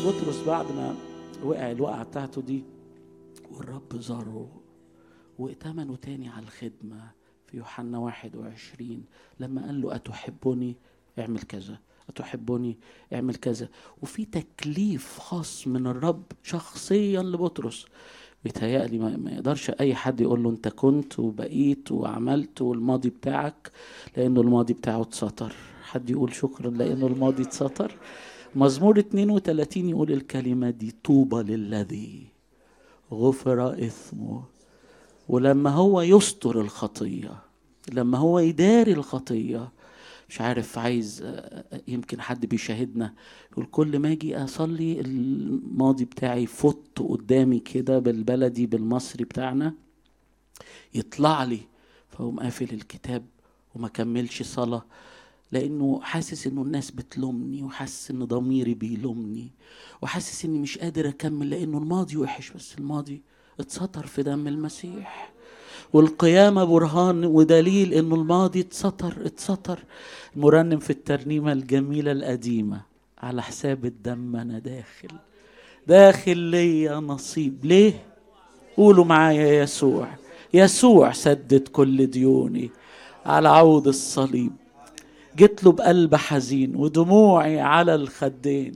بطرس بعد ما وقع الوقعة بتاعته دي والرب زاره وائتمنه تاني على الخدمة في يوحنا 21 لما قال له أتحبني اعمل كذا أتحبني اعمل كذا وفي تكليف خاص من الرب شخصيا لبطرس بيتهيألي ما ما يقدرش أي حد يقول له أنت كنت وبقيت وعملت والماضي بتاعك لأنه الماضي بتاعه اتسطر حد يقول شكرا لأنه الماضي اتسطر مزمور 32 يقول الكلمة دي طوبى للذي غفر إثمه ولما هو يستر الخطية لما هو يداري الخطية مش عارف عايز آه، يمكن حد بيشاهدنا يقول كل ما اجي اصلي الماضي بتاعي فط قدامي كده بالبلدي بالمصري بتاعنا يطلع لي فاقوم قافل الكتاب وما كملش صلاة لانه حاسس انه الناس بتلومني وحاسس ان ضميري بيلومني وحاسس اني مش قادر اكمل لانه الماضي وحش بس الماضي اتسطر في دم المسيح والقيامة برهان ودليل انه الماضي اتسطر اتسطر مرنم في الترنيمة الجميلة القديمة على حساب الدم انا داخل داخل ليا نصيب ليه قولوا معايا يسوع يسوع سدد كل ديوني على عود الصليب جيت له بقلب حزين ودموعي على الخدين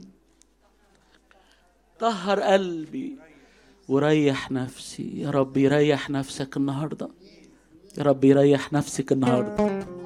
طهر قلبي وريح نفسي يا رب يريح نفسك النهارده يا رب يريح نفسك النهارده